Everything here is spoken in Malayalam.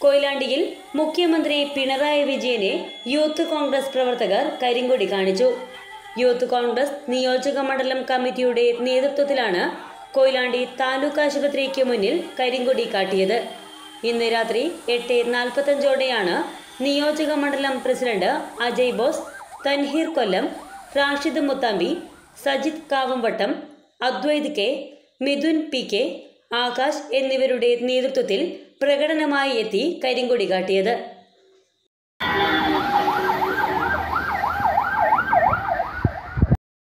കൊയിലാണ്ടിയിൽ മുഖ്യമന്ത്രി പിണറായി വിജയനെ യൂത്ത് കോൺഗ്രസ് പ്രവർത്തകർ കരിങ്കൊടി കാണിച്ചു യൂത്ത് കോൺഗ്രസ് നിയോജക മണ്ഡലം കമ്മിറ്റിയുടെ നേതൃത്വത്തിലാണ് കൊയിലാണ്ടി താലൂക്ക് ആശുപത്രിക്ക് മുന്നിൽ കരിങ്കൊടി കാട്ടിയത് ഇന്ന് രാത്രി എട്ട് നാൽപ്പത്തഞ്ചോടെയാണ് നിയോജക മണ്ഡലം president Ajay Bose Thanheer Kollam Rashid Muthambi Sajith Kavamvattam Advaith K Mithun P K Akash എന്നിവരുടെ നേതൃത്വത്തിൽ പ്രകടനമായി എത്തി കരിങ്കൊടി കാട്ടിയത്